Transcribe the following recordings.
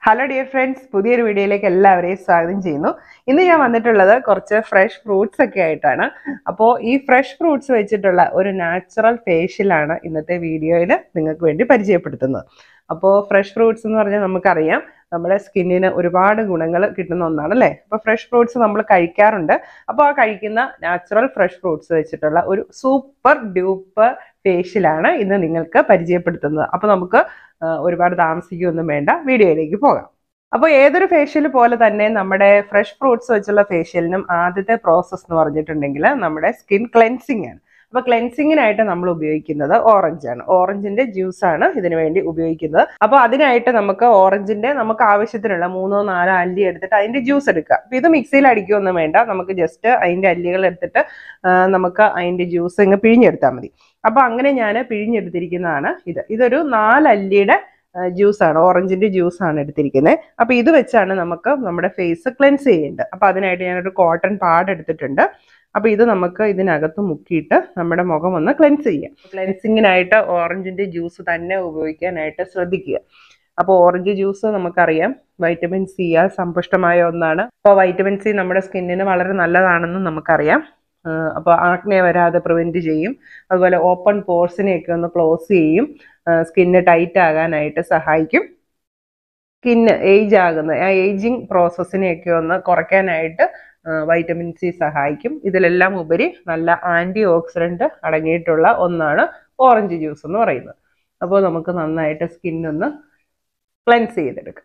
hello dear friends പുതിയൊരു വീഡിയോയിലേക്ക് എല്ലാവരെയും സ്വാഗതം ചെയ്യുന്നു ഇന്ന് ഞാൻ വന്നിട്ടുള്ളത് കുറച്ച് ഫ്രഷ് ഫ്രൂട്ട്സ് ഒക്കെ ആയിട്ടാണ് അപ്പോൾ ഈ ഫ്രഷ് ഫ്രൂട്ട്സ് വെച്ചിട്ടുള്ള ഒരു നാച്ചുറൽ ഫേഷ്യലാണ് ഇന്നത്തെ വീഡിയോയിൽ നിങ്ങൾക്ക് വേണ്ടി പരിചയപ്പെടുത്തുന്നത് അപ്പോൾ ഫ്രഷ് ഫ്രൂട്ട്സ് എന്ന് പറഞ്ഞാൽ നമുക്കറിയാം നമ്മുടെ സ്കിന്നിന് ഒരുപാട് ഗുണങ്ങൾ കിട്ടുന്ന ഒന്നാണ് അല്ലേ അപ്പോൾ ഫ്രഷ് ഫ്രൂട്ട്സ് നമ്മൾ കഴിക്കാറുണ്ട് അപ്പോൾ ആ കഴിക്കുന്ന നാച്ചുറൽ ഫ്രഷ് ഫ്രൂട്ട്സ് വെച്ചിട്ടുള്ള ഒരു സൂപ്പർ ഡ്യൂപ്പർ ഫേഷ്യലാണ് ഇന്ന് നിങ്ങൾക്ക് പരിചയപ്പെടുത്തുന്നത് അപ്പോൾ നമുക്ക് ആ, ഒരുപാട് താമസിക്കുകയൊന്നും വേണ്ട വീഡിയോയിലേക്ക് പോകാം അപ്പോൾ ഏതൊരു ഫേഷ്യൽ പോലെ തന്നെ നമ്മുടെ ഫ്രഷ് ഫ്രൂട്ട്സ് വെച്ചുള്ള ഫേഷ്യലിനും ആദ്യത്തെ പ്രോസസ്സ് എന്ന് പറഞ്ഞിട്ടുണ്ടെങ്കിൽ നമ്മുടെ സ്കിൻ ക്ലെൻസിങ് ആണ് അപ്പോൾ ക്ലെൻസിങ്ങിനായിട്ട് നമ്മൾ ഉപയോഗിക്കുന്നത് ഓറഞ്ച് ആണ് ഓറഞ്ചിന്റെ ജ്യൂസ് ആണ് ഇതിനു വേണ്ടി ഉപയോഗിക്കുന്നത് അപ്പോൾ അതിനായിട്ട് നമുക്ക് ഓറഞ്ചിന്റെ നമുക്ക് ആവശ്യത്തിനുള്ള മൂന്നോ നാലോ അല്ലി എടുത്തിട്ട് അതിന്റെ ജ്യൂസ് എടുക്കുക അപ്പോൾ ഇത് മിക്സിയിൽ അടിക്കുകയൊന്നും വേണ്ട നമുക്ക് ജസ്റ്റ് അതിന്റെ അല്ലികൾ എടുത്തിട്ട് ആ, നമുക്ക് അതിന്റെ ജ്യൂസ് ഇങ്ങ് പിഴിഞ്ഞെടുത്താൽ മതി അപ്പൊ അങ്ങനെ ഞാൻ പിഴിഞ്ഞെടുത്തിരിക്കുന്നതാണ് ഇത് ഇതൊരു നാലല്ലിയുടെ ജ്യൂസ് ആണ് ഓറഞ്ചിന്റെ ജ്യൂസ് ആണ് എടുത്തിരിക്കുന്നത് അപ്പൊ ഇത് വെച്ചാണ് നമുക്ക് നമ്മുടെ ഫേസ് ക്ലെൻസ് ചെയ്യേണ്ടത് അപ്പൊ അതിനായിട്ട് ഞാനൊരു കോട്ടൺ പാഡ് എടുത്തിട്ടുണ്ട് അപ്പൊ ഇത് നമുക്ക് ഇതിനകത്ത് മുക്കിയിട്ട് നമ്മുടെ മുഖം ഒന്ന് ക്ലെൻസ് ചെയ്യാം ക്ലെൻസിങ്ങിനായിട്ട് ഓറഞ്ചിന്റെ ജ്യൂസ് തന്നെ ഉപയോഗിക്കാനായിട്ട് ശ്രദ്ധിക്കുക അപ്പോൾ ഓറഞ്ച് ജ്യൂസ് നമുക്കറിയാം വൈറ്റമിൻ സി ആൽ സമ്പുഷ്ടമായ ഒന്നാണ് അപ്പോൾ വൈറ്റമിൻ സി നമ്മുടെ സ്കിന്നിന് വളരെ നല്ലതാണെന്ന് നമുക്കറിയാം അപ്പോൾ ആക്നെ വരാതെ പ്രിവെൻറ്റ് ചെയ്യും അതുപോലെ ഓപ്പൺ പോർസിനെയൊക്കെ ഒന്ന് ക്ലോസ് ചെയ്യും സ്കിന്ന് ടൈറ്റ് ആകാനായിട്ട് സഹായിക്കും സ്കിന്ന് ഏജ് ആകുന്ന ആ ഏജിങ് പ്രോസസ്സിനെയൊക്കെ ഒന്ന് കുറയ്ക്കാനായിട്ട് വൈറ്റമിൻ സി സഹായിക്കും ഇതിലെല്ലാം ഉപരി നല്ല ആൻറ്റി ഓക്സിഡൻറ്റ് അടങ്ങിയിട്ടുള്ള ഒന്നാണ് ഓറഞ്ച് ജ്യൂസ് എന്ന് പറയുന്നത് അപ്പോൾ നമുക്ക് നന്നായിട്ട് സ്കിന്നൊന്ന് ക്ലെൻസ് ചെയ്തെടുക്കാം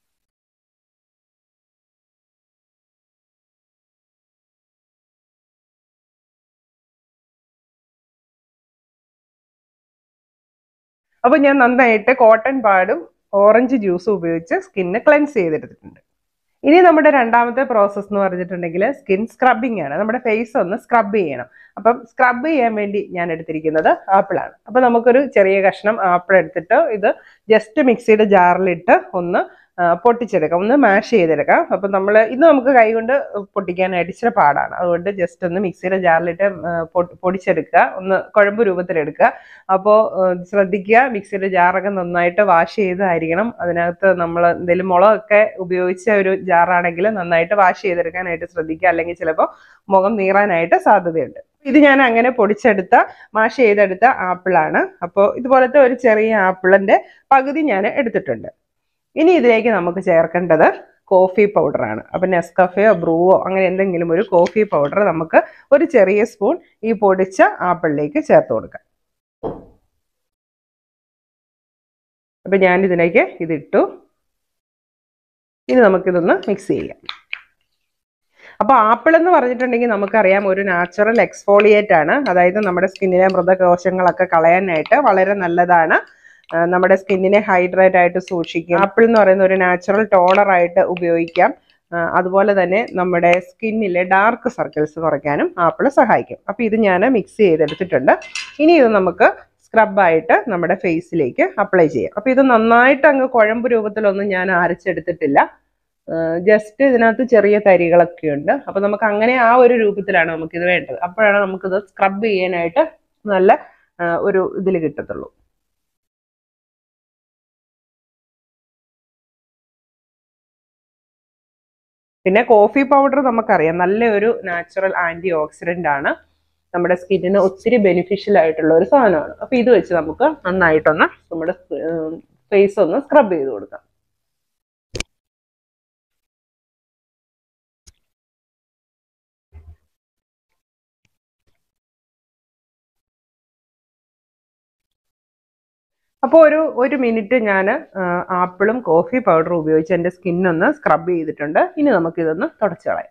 അപ്പോൾ ഞാൻ നന്നായിട്ട് കോട്ടൺ പാഡും ഓറഞ്ച് ജ്യൂസും ഉപയോഗിച്ച് സ്കിന്ന് ക്ലെൻസ് ചെയ്തെടുത്തിട്ടുണ്ട് ഇനി നമ്മുടെ രണ്ടാമത്തെ പ്രോസസ്സ് എന്ന് പറഞ്ഞിട്ടുണ്ടെങ്കിൽ സ്കിൻ സ്ക്രബിങ് ആണ് നമ്മുടെ ഫേസ് ഒന്ന് സ്ക്രബ് ചെയ്യണം അപ്പം സ്ക്രബ് ചെയ്യാൻ വേണ്ടി ഞാൻ എടുത്തിരിക്കുന്നത് ആപ്പിളാണ് അപ്പം നമുക്കൊരു ചെറിയ കഷ്ണം ആപ്പിൾ എടുത്തിട്ട് ഇത് ജസ്റ്റ് മിക്സിയുടെ ജാറിലിട്ട് ഒന്ന് ആ, പൊട്ടിച്ചെടുക്കാം ഒന്ന് മാഷ് ചെയ്തെടുക്കാം അപ്പം നമ്മൾ ഇത് നമുക്ക് കൈകൊണ്ട് പൊട്ടിക്കാനായിട്ട് ഇച്ചിരി പാടാണ് അതുകൊണ്ട് ജസ്റ്റ് ഒന്ന് മിക്സിയുടെ ജാറിലിട്ട് ആ, പൊട്ടി- പൊടിച്ചെടുക്കുക ഒന്ന് കുഴമ്പ് രൂപത്തിലെടുക്കുക അപ്പോൾ ശ്രദ്ധിക്കുക മിക്സിയുടെ ജാറൊക്കെ നന്നായിട്ട് വാഷ് ചെയ്തായിരിക്കണം അതിനകത്ത് നമ്മൾ എന്തെങ്കിലും മുളകൊക്കെ ഉപയോഗിച്ച ഒരു ജാറാണെങ്കിൽ നന്നായിട്ട് വാഷ് ചെയ്തെടുക്കാനായിട്ട് ശ്രദ്ധിക്കുക അല്ലെങ്കിൽ ചിലപ്പോൾ മുഖം നീറാനായിട്ട് സാധ്യതയുണ്ട് ഇത് ഞാൻ അങ്ങനെ പൊടിച്ചെടുത്ത മാഷ് ചെയ്തെടുത്ത ആപ്പിളാണ് അപ്പോൾ ഇതുപോലത്തെ ഒരു ചെറിയ ആപ്പിളിന്റെ പകുതി ഞാൻ എടുത്തിട്ടുണ്ട് ഇനി ഇതിലേക്ക് നമുക്ക് ചേർക്കേണ്ടത് കോഫി പൗഡറാണ് അപ്പം നെസ്കഫയോ ബ്രൂവോ അങ്ങനെ എന്തെങ്കിലും ഒരു കോഫി പൗഡർ നമുക്ക് ഒരു ചെറിയ സ്പൂൺ ഈ പൊടിച്ച ആപ്പിളിലേക്ക് ചേർത്ത് കൊടുക്കാം അപ്പം ഞാൻ ഇതിലേക്ക് ഇതിട്ടു ഇനി നമുക്കിതൊന്ന് മിക്സ് ചെയ്യാം അപ്പോൾ ആപ്പിൾ എന്ന് പറഞ്ഞിട്ടുണ്ടെങ്കിൽ നമുക്കറിയാം ഒരു നാച്ചുറൽ എക്സ്ഫോളിയേറ്റ് ആണ് അതായത് നമ്മുടെ സ്കിന്നിലെ മൃതകോശങ്ങളൊക്കെ കളയാനായിട്ട് വളരെ നല്ലതാണ് ആ, നമ്മുടെ സ്കിന്നിനെ ഹൈഡ്രേറ്റ് ആയിട്ട് സൂക്ഷിക്കും ആപ്പിൾ എന്ന് പറയുന്ന ഒരു നാച്ചുറൽ ടോണർ ആയിട്ട് ഉപയോഗിക്കാം ആ, അതുപോലെ തന്നെ നമ്മുടെ സ്കിന്നിലെ ഡാർക്ക് സർക്കിൾസ് കുറയ്ക്കാനും ആപ്പിൾ സഹായിക്കും അപ്പോൾ ഇത് ഞാൻ മിക്സ് ചെയ്തെടുത്തിട്ടുണ്ട് ഇനി ഇത് നമുക്ക് സ്ക്രബായിട്ട് നമ്മുടെ ഫേസിലേക്ക് അപ്ലൈ ചെയ്യാം അപ്പോൾ ഇത് നന്നായിട്ട് അങ്ങ് കുഴമ്പ് രൂപത്തിലൊന്നും ഞാൻ അരച്ചെടുത്തിട്ടില്ല ജസ്റ്റ് ഇതിനകത്ത് ചെറിയ തരികളൊക്കെ ഉണ്ട് അപ്പോൾ നമുക്ക് അങ്ങനെ ആ ഒരു രൂപത്തിലാണ് നമുക്കിത് വേണ്ടത് അപ്പോഴാണ് നമുക്കിത് സ്ക്രബ് ചെയ്യാനായിട്ട് നല്ല ആ, ഒരു ഇതിൽ കിട്ടത്തുള്ളൂ പിന്നെ കോഫി പൗഡർ നമുക്കറിയാം നല്ലൊരു നാച്ചുറൽ ആന്റി ഓക്സിഡന്റ് ആണ് നമ്മുടെ സ്കിന്നിന് ഒത്തിരി ബെനിഫിഷ്യൽ ആയിട്ടുള്ള ഒരു സാധനമാണ് അപ്പൊ ഇത് വെച്ച് നമുക്ക് നന്നായിട്ടൊന്ന് നമ്മുടെ ഫേസ് ഒന്ന് സ്ക്രബ് ചെയ്ത് കൊടുക്കാം അപ്പോൾ ഒരു ഒരു മിനിറ്റ് ഞാൻ ആപ്പിളും കോഫി പൗഡറും ഉപയോഗിച്ച് എൻ്റെ സ്കിന്നൊന്ന് സ്ക്രബ് ചെയ്തിട്ടുണ്ട് ഇനി നമുക്കിതൊന്ന് തുടച്ചു കളയാം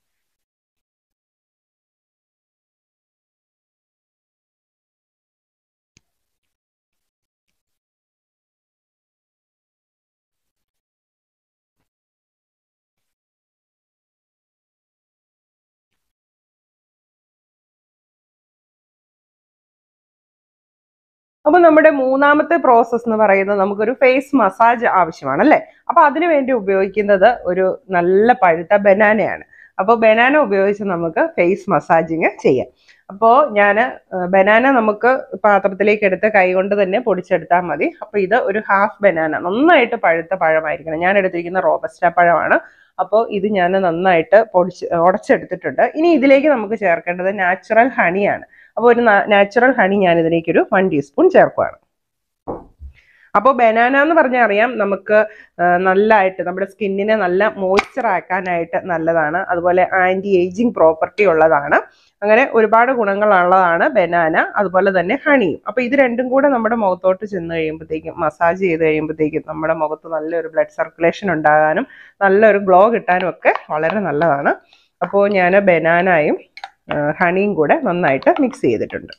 അപ്പൊ നമ്മുടെ മൂന്നാമത്തെ പ്രോസസ്സ് എന്ന് പറയുന്നത് നമുക്കൊരു ഫേസ് മസാജ് ആവശ്യമാണ് അല്ലേ അപ്പൊ അതിനു വേണ്ടി ഉപയോഗിക്കുന്നത് ഒരു നല്ല പഴുത്ത ബനാനയാണ് അപ്പോൾ ബനാന ഉപയോഗിച്ച് നമുക്ക് ഫേസ് മസാജിങ് ചെയ്യാം അപ്പോൾ ഞാൻ ബനാന നമുക്ക് പാത്രത്തിലേക്ക് എടുത്ത് കൈ കൊണ്ട് തന്നെ പൊടിച്ചെടുത്താൽ മതി അപ്പോൾ ഇത് ഒരു ഹാഫ് ബനാന നന്നായിട്ട് പഴുത്ത പഴമായിരിക്കണം ഞാൻ എടുത്തിരിക്കുന്ന റോബസ്റ്റ പഴമാണ് അപ്പോൾ ഇത് ഞാൻ നന്നായിട്ട് പൊടിച്ച് ഉടച്ചെടുത്തിട്ടുണ്ട് ഇനി ഇതിലേക്ക് നമുക്ക് ചേർക്കേണ്ടത് നാച്ചുറൽ ഹണിയാണ് അപ്പോൾ ഒരു നാച്ചുറൽ ഹണി ഞാൻ ഇതിലേക്ക് ഒരു വൺ ടീസ്പൂൺ ചേർക്കുകയാണ് അപ്പോൾ ബനാന എന്ന് പറഞ്ഞാൽ അറിയാം നമുക്ക് നല്ലതായിട്ട് നമ്മുടെ സ്കിന്നിനെ നല്ല മോയ്സ്ചർ ആക്കാനായിട്ട് നല്ലതാണ് അതുപോലെ ആൻറ്റി ഏജിങ് പ്രോപ്പർട്ടി ഉള്ളതാണ് അങ്ങനെ ഒരുപാട് ഗുണങ്ങളുള്ളതാണ് ബനാന അതുപോലെ തന്നെ ഹണിയും അപ്പോൾ ഇത് രണ്ടും കൂടെ നമ്മുടെ മുഖത്തോട്ട് ചെന്ന് കഴിയുമ്പോഴത്തേക്കും മസാജ് ചെയ്ത് കഴിയുമ്പോഴത്തേക്കും നമ്മുടെ മുഖത്ത് നല്ലൊരു ബ്ലഡ് സർക്കുലേഷൻ ഉണ്ടാകാനും നല്ലൊരു ഗ്ലോ കിട്ടാനും ഒക്കെ വളരെ നല്ലതാണ് അപ്പോൾ ഞാൻ ബനാനയും ഹണിയും കൂടെ നന്നായിട്ട് മിക്സ് ചെയ്തിട്ടുണ്ട്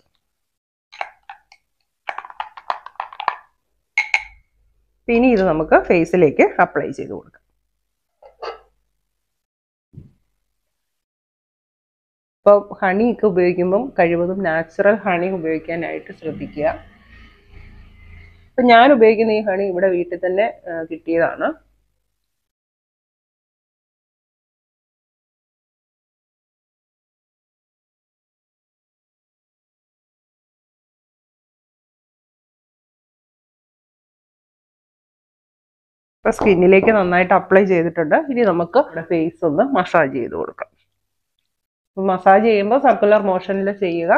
ഇനി ഇത് നമുക്ക് ഫേസിലേക്ക് അപ്ലൈ ചെയ്ത് കൊടുക്കാം ഇപ്പോൾ ഹണിയൊക്കെ ഉപയോഗിക്കുമ്പം കഴിവതും നാച്ചുറൽ ഹണി ഉപയോഗിക്കാനായിട്ട് ശ്രദ്ധിക്കുക ഇപ്പം ഞാൻ ഉപയോഗിക്കുന്ന ഈ ഹണി ഇവിടെ വീട്ടിൽ തന്നെ കിട്ടിയതാണ് ഇപ്പം സ്കിന്നിലേക്ക് നന്നായിട്ട് അപ്ലൈ ചെയ്തിട്ടുണ്ട് ഇനി നമുക്ക് ഫേസ് ഒന്ന് മസാജ് ചെയ്ത് കൊടുക്കാം മസാജ് ചെയ്യുമ്പോൾ സർക്കുലർ മോഷനിൽ ചെയ്യുക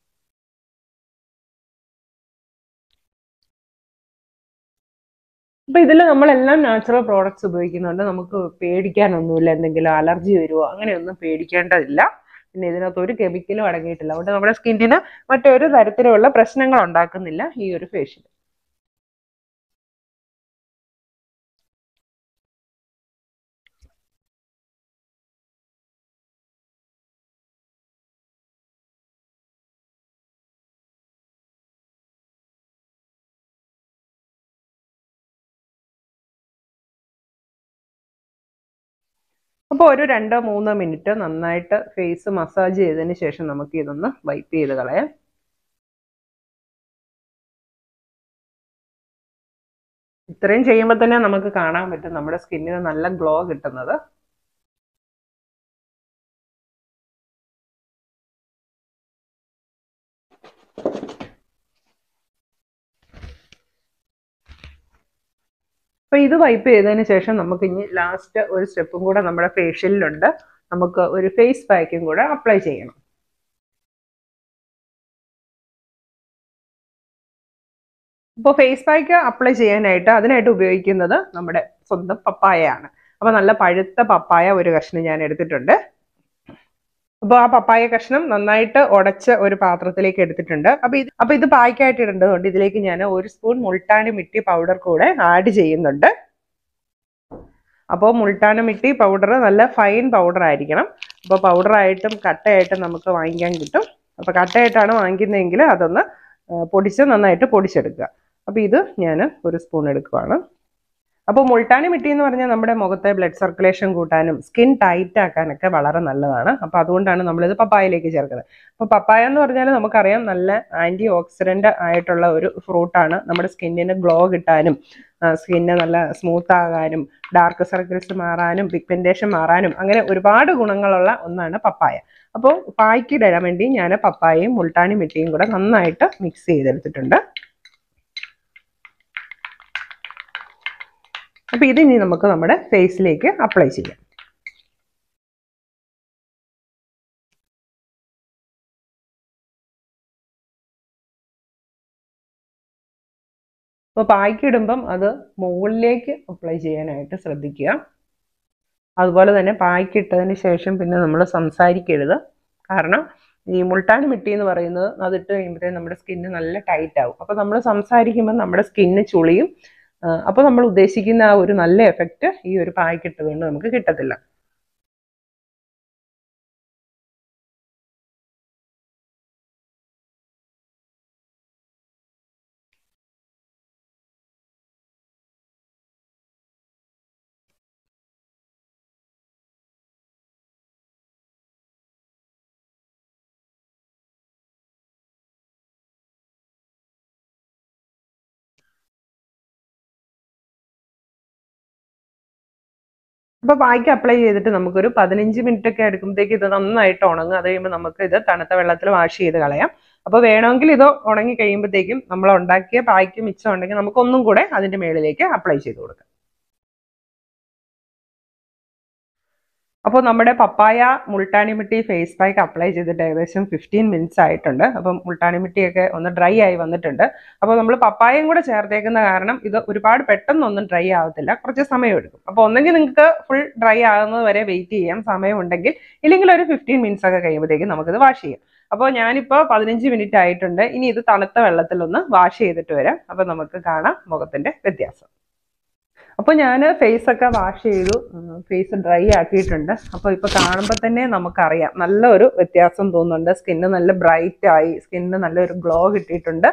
അപ്പൊ ഇതിൽ നമ്മളെല്ലാം നാച്ചുറൽ പ്രോഡക്ട്സ് ഉപയോഗിക്കുന്നുണ്ട് നമുക്ക് പേടിക്കാനൊന്നുമില്ല എന്തെങ്കിലും അലർജി വരുമോ അങ്ങനെയൊന്നും പേടിക്കേണ്ടതില്ല പിന്നെ ഇതിനകത്ത് ഒരു കെമിക്കലും അടങ്ങിയിട്ടില്ല അതുകൊണ്ട് നമ്മുടെ സ്കിന്നിന് മറ്റൊരു തരത്തിലുള്ള പ്രശ്നങ്ങൾ ഉണ്ടാക്കുന്നില്ല ഈ ഒരു ഫേഷ്യൽ അപ്പോൾ ഒരു രണ്ടോ മൂന്നോ മിനിറ്റ് നന്നായിട്ട് ഫേസ് മസാജ് ചെയ്തതിന് ശേഷം നമുക്ക് ഇതൊന്ന് വൈപ്പ് ചെയ്ത് കളയാം ഇത്രയും ചെയ്യുമ്പോൾ തന്നെ നമുക്ക് കാണാൻ പറ്റും നമ്മുടെ സ്കിന്നിന് നല്ല ഗ്ലോ കിട്ടുന്നത് അപ്പോൾ ഇത് വൈപ്പ് ചെയ്തതിന് ശേഷം നമുക്ക് ഇനി ലാസ്റ്റ് ഒരു സ്റ്റെപ്പും കൂടെ നമ്മുടെ ഫേഷ്യലിലുണ്ട് നമുക്ക് ഒരു ഫേസ് പാക്കും കൂടെ അപ്ലൈ ചെയ്യണം ഇപ്പോൾ ഫേസ് പാക്ക് അപ്ലൈ ചെയ്യാനായിട്ട് അതിനായിട്ട് ഉപയോഗിക്കുന്നത് നമ്മുടെ സ്വന്തം പപ്പായയാണ് അപ്പോൾ നല്ല പഴുത്ത പപ്പായ ഒരു കഷ്ണം ഞാൻ എടുത്തിട്ടുണ്ട് അപ്പോൾ ആ പപ്പായ കഷ്ണം നന്നായിട്ട് ഉടച്ച് ഒരു പാത്രത്തിലേക്ക് എടുത്തിട്ടുണ്ട് അപ്പോൾ ഇത് അപ്പോൾ ഇത് പായ്ക്കായിട്ട് ഇടേണ്ടതുകൊണ്ട് ഇതിലേക്ക് ഞാൻ ഒരു സ്പൂൺ മുൾട്ടാണി മിട്ടി പൗഡർ കൂടെ ആഡ് ചെയ്യുന്നുണ്ട് അപ്പോൾ മുൾട്ടാന മിട്ടി പൗഡർ നല്ല ഫൈൻ പൗഡർ ആയിരിക്കണം അപ്പോൾ പൗഡറായിട്ടും കട്ടയായിട്ടും നമുക്ക് വാങ്ങിക്കാൻ കിട്ടും അപ്പോൾ കട്ടയായിട്ടാണ് വാങ്ങിക്കുന്നതെങ്കിൽ അതൊന്ന് പൊടിച്ച് നന്നായിട്ട് പൊടിച്ചെടുക്കുക അപ്പോൾ ഇത് ഞാൻ ഒരു സ്പൂൺ എടുക്കുവാണ് അപ്പോൾ മുൾട്ടാനി മിട്ടി എന്ന് പറഞ്ഞാൽ നമ്മുടെ മുഖത്തെ ബ്ലഡ് സർക്കുലേഷൻ കൂട്ടാനും സ്കിൻ ടൈറ്റ് ആക്കാനൊക്കെ വളരെ നല്ലതാണ് അപ്പോൾ അതുകൊണ്ടാണ് നമ്മളിത് പപ്പായയിലേക്ക് ചേർക്കുന്നത് അപ്പോൾ പപ്പായ എന്ന് പറഞ്ഞാൽ നമുക്കറിയാം നല്ല ആൻറ്റി ഓക്സിഡൻ്റ് ആയിട്ടുള്ള ഒരു ഫ്രൂട്ടാണ് നമ്മുടെ സ്കിന്നിന് ഗ്ലോ കിട്ടാനും സ്കിന്ന് നല്ല സ്മൂത്ത് ആകാനും ഡാർക്ക് സർക്കിൾസ് മാറാനും പിഗ്മെൻറ്റേഷൻ മാറാനും അങ്ങനെ ഒരുപാട് ഗുണങ്ങളുള്ള ഒന്നാണ് പപ്പായ അപ്പോൾ പായ്ക്കിടാൻ വേണ്ടി ഞാൻ പപ്പായയും മുൾട്ടാനി മിട്ടിയും കൂടെ നന്നായിട്ട് മിക്സ് ചെയ്തെടുത്തിട്ടുണ്ട് അപ്പോൾ ഇതിനി നമുക്ക് നമ്മുടെ ഫേസിലേക്ക് അപ്ലൈ ചെയ്യാം അപ്പോൾ പായ്ക്കിടുമ്പം അത് മുകളിലേക്ക് അപ്ലൈ ചെയ്യാനായിട്ട് ശ്രദ്ധിക്കുക അതുപോലെ തന്നെ പായ്ക്കിട്ടതിന് ശേഷം പിന്നെ നമ്മൾ സംസാരിക്കരുത് കാരണം ഈ മുൾട്ടാനി മിട്ടി എന്ന് പറയുന്നത് അതിട്ട് കഴിയുമ്പോഴത്തേക്കും നമ്മുടെ സ്കിന്ന് നല്ല ടൈറ്റ് ആവും അപ്പോൾ നമ്മൾ സംസാരിക്കുമ്പോൾ നമ്മുടെ സ്കിന്ന് ചുളിയും അപ്പോൾ നമ്മൾ ഉദ്ദേശിക്കുന്ന ആ ഒരു നല്ല എഫക്റ്റ് ഈ ഒരു പായ്ക്കിട്ടതുകൊണ്ട് നമുക്ക് കിട്ടത്തില്ല അപ്പോൾ പായ്ക്ക് അപ്ലൈ ചെയ്തിട്ട് നമുക്കൊരു പതിനഞ്ച് മിനിറ്റ് ഒക്കെ എടുക്കുമ്പോഴത്തേക്ക് ഇത് നന്നായിട്ട് ഉണങ്ങും അത് കഴിയുമ്പോൾ നമുക്ക് ഇത് തണുത്ത വെള്ളത്തിൽ വാഷ് ചെയ്ത് കളയാം അപ്പോൾ വേണമെങ്കിൽ ഇത് ഉണങ്ങി കഴിയുമ്പോഴത്തേക്കും നമ്മൾ ഉണ്ടാക്കിയ പായ്ക്ക് മിച്ചം ഉണ്ടെങ്കിൽ നമുക്ക് ഒന്നും കൂടെ അതിന്റെ മേളിലേക്ക് അപ്ലൈ ചെയ്ത് കൊടുക്കാം അപ്പോൾ നമ്മുടെ papaya multani mitti face pack apply ചെയ്തിട്ട് ഏകദേശം ഫിഫ്റ്റീൻ മിനിറ്റ്സ് ആയിട്ടുണ്ട് അപ്പം മുൾട്ടാണിമിട്ടിയൊക്കെ ഒന്ന് ഡ്രൈ ആയി വന്നിട്ടുണ്ട് അപ്പോൾ നമ്മൾ പപ്പായയും കൂടെ ചേർത്തേക്കുന്ന കാരണം ഇത് ഒരുപാട് പെട്ടെന്നൊന്നും ഡ്രൈ ആവത്തില്ല കുറച്ച് സമയം എടുക്കും അപ്പോൾ ഒന്നെങ്കിൽ നിങ്ങൾക്ക് ഫുൾ ഡ്രൈ ആകുന്നത് വരെ വെയിറ്റ് ചെയ്യാം സമയമുണ്ടെങ്കിൽ ഇല്ലെങ്കിൽ ഒരു ഫിഫ്റ്റീൻ മിനിറ്റ്സ് ഒക്കെ കഴിയുമ്പോഴത്തേക്കും നമുക്കിത് വാഷ് ചെയ്യാം അപ്പോൾ ഞാനിപ്പോൾ പതിനഞ്ച് മിനിറ്റ് ആയിട്ടുണ്ട് ഇനി ഇത് തണുത്ത വെള്ളത്തിലൊന്ന് വാഷ് ചെയ്തിട്ട് വരാം അപ്പോൾ നമുക്ക് കാണാം മുഖത്തിന്റെ വ്യത്യാസം അപ്പോൾ ഞാൻ ഫേസ് ഒക്കെ വാഷ് ചെയ്തു ഫേസ് ഡ്രൈ ആക്കിയിട്ടുണ്ട് അപ്പോൾ ഇപ്പോൾ കാണുമ്പോൾ തന്നെ നമുക്കറിയാം നല്ലൊരു വ്യത്യാസം തോന്നുന്നുണ്ട് സ്കിന്ന് നല്ല ബ്രൈറ്റ് ആയി സ്കിന്നിന് നല്ലൊരു ഗ്ലോ കിട്ടിയിട്ടുണ്ട്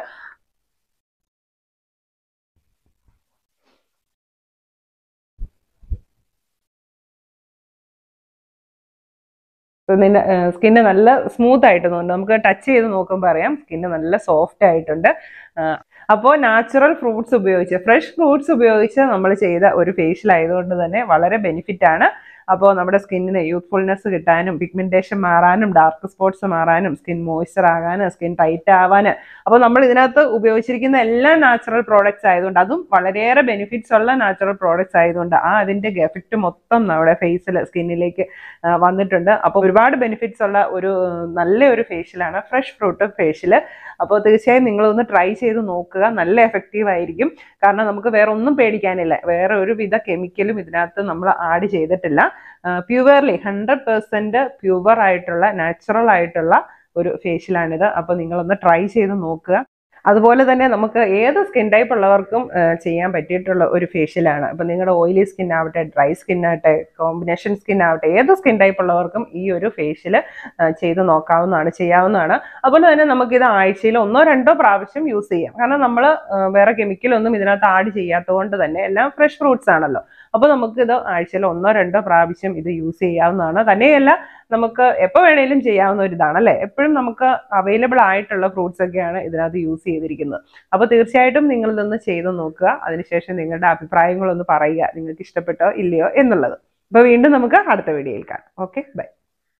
നിന്റെ സ്കിന്ന് നല്ല സ്മൂത്ത് ആയിട്ട് തോന്നുന്നു നമുക്ക് ടച്ച് ചെയ്ത് നോക്കുമ്പോൾ അറിയാം സ്കിന്ന് നല്ല സോഫ്റ്റ് ആയിട്ടുണ്ട് അപ്പോൾ നാച്ചുറൽ ഫ്രൂട്ട്സ് ഉപയോഗിച്ച് ഫ്രഷ് ഫ്രൂട്ട്സ് ഉപയോഗിച്ച് നമ്മൾ ചെയ്ത ഒരു ഫേഷ്യൽ ആയതുകൊണ്ട് തന്നെ വളരെ ബെനിഫിറ്റ് ആണ് അപ്പോൾ നമ്മുടെ സ്കിന്നിന് യൂത്ത്ഫുൾനെസ് കിട്ടാനും പിഗ്മെന്റേഷൻ മാറാനും ഡാർക്ക് സ്പോട്ട്സ് മാറാനും സ്കിൻ മോയ്സ്ചർ ആകാനും സ്കിൻ ടൈറ്റ് ആവാൻ അപ്പോൾ നമ്മൾ ഇതിനകത്ത് ഉപയോഗിച്ചിരിക്കുന്ന എല്ലാ നാച്ചുറൽ പ്രോഡക്റ്റ്സ് ആയതുകൊണ്ട് അതും വളരെയേറെ ബെനിഫിറ്റ്സ് ഉള്ള നാച്ചുറൽ പ്രോഡക്റ്റ്സ് ആയതുകൊണ്ട് ആ അതിന്റെ എഫക്റ്റ് മൊത്തം നമ്മുടെ ഫേസിൽ സ്കിന്നിലേക്ക് വന്നിട്ടുണ്ട് അപ്പോൾ ഒരുപാട് ബെനിഫിറ്റ്സ് ഉള്ള ഒരു നല്ല ഒരു ഫേഷ്യലാണ് ഫ്രഷ് ഫ്രൂട്ട് ഫേഷ്യൽ അപ്പോൾ തീർച്ചയായും നിങ്ങളൊന്ന് ട്രൈ ചെയ്ത് നോക്കുക നല്ല എഫക്റ്റീവ് ആയിരിക്കും കാരണം നമുക്ക് വേറെ ഒന്നും പേടിക്കാനില്ല വേറെ ഒരു വിധ കെമിക്കലും ഇതിനകത്ത് നമ്മൾ ആഡ് ചെയ്തിട്ടില്ല പ്യുവർലി ഹൺഡ്രഡ് പെർസെൻറ്റ് പ്യുവർ ആയിട്ടുള്ള നാച്ചുറൽ ആയിട്ടുള്ള ഒരു ഫേഷ്യലാണിത് അപ്പോൾ നിങ്ങളൊന്ന് ട്രൈ ചെയ്ത് നോക്കുക അതുപോലെ തന്നെ നമുക്ക് ഏത് സ്കിൻ ടൈപ്പ് ഉള്ളവർക്കും ചെയ്യാൻ പറ്റിയിട്ടുള്ള ഒരു ഫേഷ്യലാണ് ഇപ്പം നിങ്ങളുടെ ഓയിലി സ്കിൻ ആവട്ടെ ഡ്രൈ സ്കിൻ ആവട്ടെ കോമ്പിനേഷൻ സ്കിൻ ആവട്ടെ ഏത് സ്കിൻ ടൈപ്പ് ഉള്ളവർക്കും ഈ ഒരു ഫേഷ്യൽ ചെയ്ത് നോക്കാവുന്നതാണ് ചെയ്യാവുന്നതാണ് അതുപോലെ തന്നെ നമുക്കിത് ആഴ്ചയിൽ ഒന്നോ രണ്ടോ പ്രാവശ്യം യൂസ് ചെയ്യാം കാരണം നമ്മൾ വേറെ കെമിക്കലൊന്നും ഇതിനകത്ത് ആഡ് ചെയ്യാത്തത് കൊണ്ട് തന്നെ എല്ലാം ഫ്രഷ് ഫ്രൂട്ട്സ് ആണല്ലോ അപ്പോൾ നമുക്ക് ഇത് ആഴ്ചയിൽ ഒന്നോ രണ്ടോ പ്രാവശ്യം ഇത് യൂസ് ചെയ്യാവുന്നതാണ് തന്നെയല്ല നമുക്ക് എപ്പോൾ വേണേലും ചെയ്യാവുന്ന ഒരു ഇതാണ് അല്ലേ എപ്പോഴും നമുക്ക് അവൈലബിൾ ആയിട്ടുള്ള ഫ്രൂട്ട്സ് ഒക്കെയാണ് ഇതിനകത്ത് യൂസ് ചെയ്തിരിക്കുന്നത് അപ്പോൾ തീർച്ചയായിട്ടും നിങ്ങൾ ഇതൊന്ന് ചെയ്ത് നോക്കുക അതിനുശേഷം നിങ്ങളുടെ അഭിപ്രായങ്ങളൊന്ന് പറയുക നിങ്ങൾക്ക് ഇഷ്ടപ്പെട്ടോ ഇല്ലയോ എന്നുള്ളത് അപ്പോൾ വീണ്ടും നമുക്ക് അടുത്ത വീഡിയോയിൽ കാണാം ഓക്കെ ബൈ